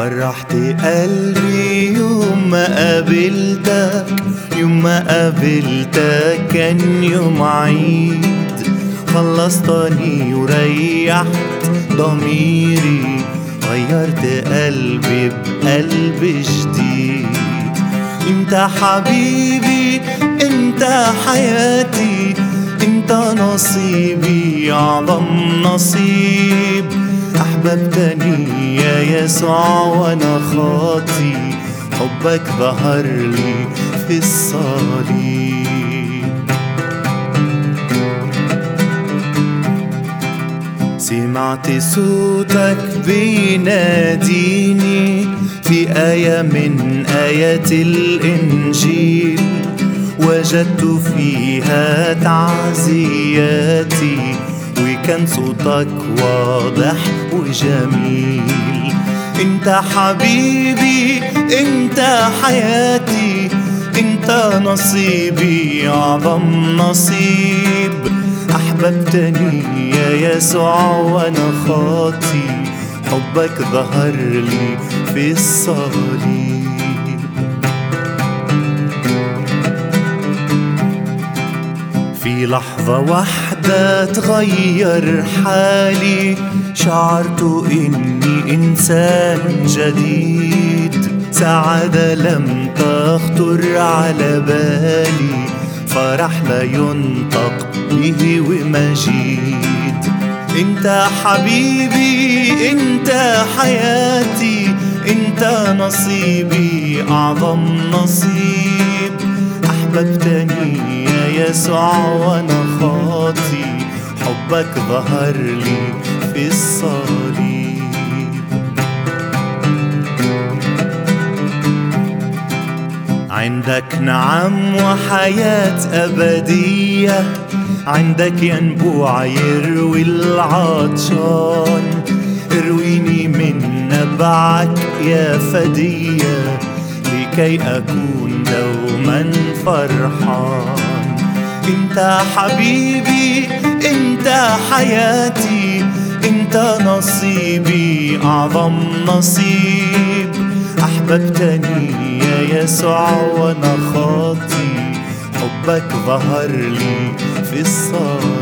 فرحت قلبي يوم ما قابلتك يوم ما قابلتك كان يوم عيد خلصتني وريحت ضميري غيرت قلبي بقلب جديد انت حبيبي انت حياتي انت نصيبي اعظم نصيب احببتني يا يسوع وانا خاطي حبك ظهر لي في الصليب سمعت صوتك بيناديني في آية من آيات الإنجيل وجدت فيها تعزياتي وكان صوتك واضح وجميل انت حبيبي انت حياتي انت نصيبي اعظم نصيب احببتني يا يسوع وانا خاطي حبك ظهر لي في الصليب في لحظة واحدة تغير حالي شعرت إني إنسان جديد سعادة لم تخطر على بالي فرح لا ينطق به ومجيد انت حبيبي انت حياتي انت نصيبي اعظم نصيب احببتني يا يسوع وانا خاطي حبك ظهر لي في الصليب عندك نعم وحياة أبدية عندك ينبوع يروي العطشان ارويني من نبعك يا فدية لكي أكون دوما فرحان انت حبيبي انت حياتي انت نصيبي اعظم نصيب احببتني يا يسوع وانا خاطي حبك ظهر لي في الصلاه